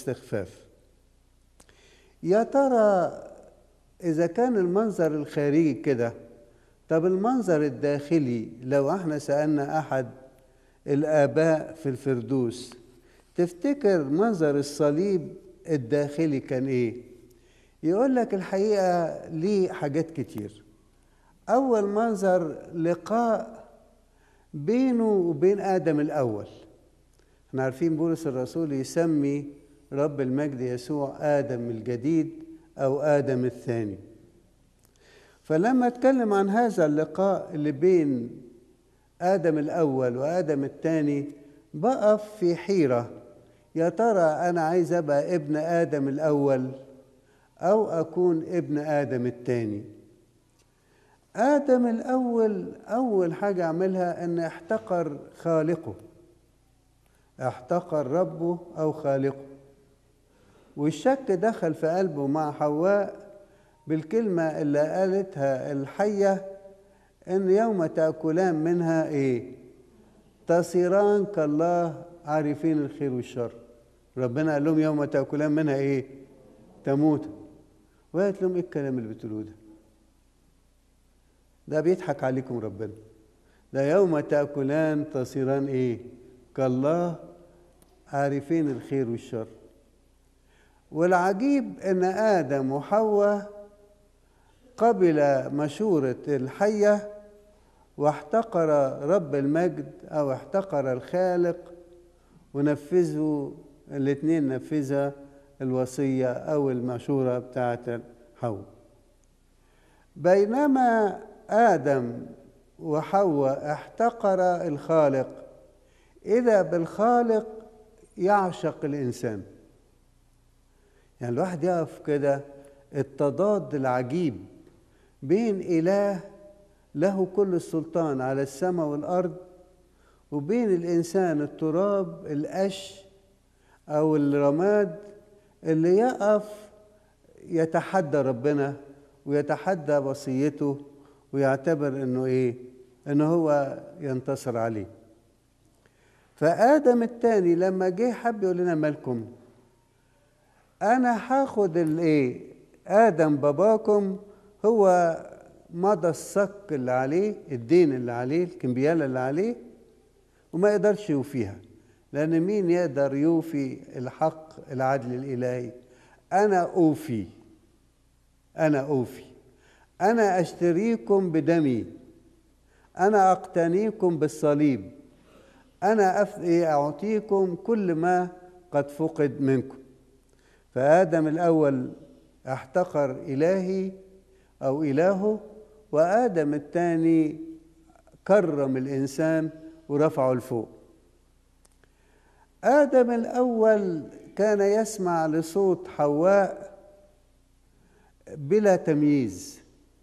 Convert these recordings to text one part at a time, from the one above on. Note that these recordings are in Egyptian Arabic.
استخفاف يا ترى إذا كان المنظر الخارجي كده طب المنظر الداخلي لو احنا سألنا أحد الآباء في الفردوس تفتكر منظر الصليب الداخلي كان إيه؟ يقول لك الحقيقة ليه حاجات كتير أول منظر لقاء بينه وبين آدم الأول احنا عارفين بولس الرسول يسمي رب المجد يسوع آدم الجديد أو آدم الثاني فلما اتكلم عن هذا اللقاء اللي بين آدم الأول وآدم الثاني بقف في حيرة يا ترى أنا عايز أبقى ابن آدم الأول أو أكون ابن آدم الثاني آدم الأول أول حاجة عملها أن احتقر خالقه احتقر ربه أو خالقه والشك دخل في قلبه مع حواء بالكلمة اللي قالتها الحية إن يوم تأكلان منها إيه تصيران كالله عارفين الخير والشر ربنا قال لهم يوم تأكلان منها إيه تموت وقالت لهم إيه الكلام اللي بتقولوه ده ده بيضحك عليكم ربنا ده يوم تأكلان تصيران إيه كالله عارفين الخير والشر والعجيب ان ادم وحواء قبل مشوره الحيه واحتقر رب المجد او احتقر الخالق ونفذوا الاثنين نفذا الوصيه او المشوره بتاعت حواء بينما ادم وحواء احتقر الخالق اذا بالخالق يعشق الانسان يعني الواحد يقف كده التضاد العجيب بين إله له كل السلطان على السماء والأرض وبين الإنسان التراب القش أو الرماد اللي يقف يتحدى ربنا ويتحدى وصيته ويعتبر انه ايه انه هو ينتصر عليه فادم الثاني لما جه حب يقول لنا مالكم انا هاخد الايه ادم باباكم هو مضى الصك اللي عليه الدين اللي عليه الكمبياله اللي عليه وما يقدرش يوفيها لان مين يقدر يوفي الحق العدل الالهي انا اوفي انا اوفي انا اشتريكم بدمي انا اقتنيكم بالصليب انا اعطيكم كل ما قد فقد منكم فآدم الأول احتقر إلهي أو إلهه وآدم الثاني كرم الإنسان ورفعه لفوق آدم الأول كان يسمع لصوت حواء بلا تمييز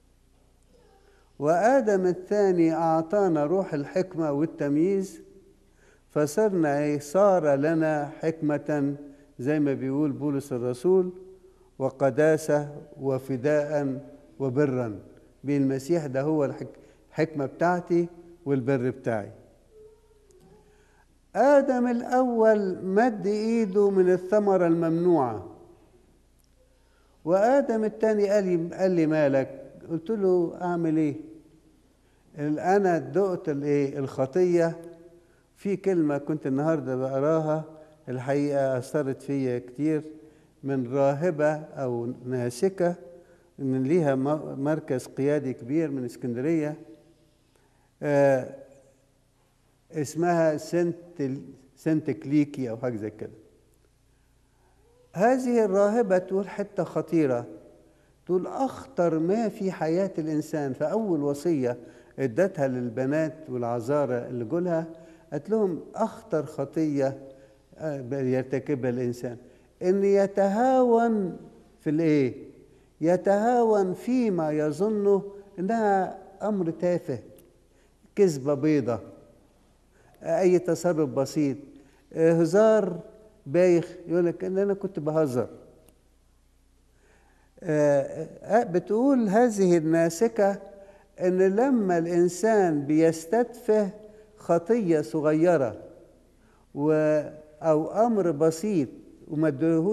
وآدم الثاني أعطانا روح الحكمة والتمييز فصرنا صار لنا حكمة زي ما بيقول بولس الرسول وقداسة وفداء وبرا بين المسيح ده هو الحكمة بتاعتي والبر بتاعي آدم الأول مد إيده من الثمرة الممنوعة وآدم التاني قال لي, قال لي مالك قلت له أعمل إيه أنا دقت الإيه الخطية في كلمة كنت النهاردة بقراها الحقيقة أثرت فيا كتير من راهبة أو ناسكة إن ليها مركز قيادي كبير من اسكندرية آه اسمها سنت سنت كليكي أو حاجة زي كده هذه الراهبة تقول حتة خطيرة تقول أخطر ما في حياة الإنسان فأول وصية ادتها للبنات والعذارى اللي جولها قالت لهم أخطر خطية يرتكبها الإنسان إن يتهاون في الإيه؟ يتهاون فيما يظنه إنها أمر تافه كذبة بيضة أي تصرف بسيط هزار بايخ يقول لك إن أنا كنت بهزر بتقول هذه الناسكة إن لما الإنسان بيستتفه خطية صغيرة و أو أمر بسيط وما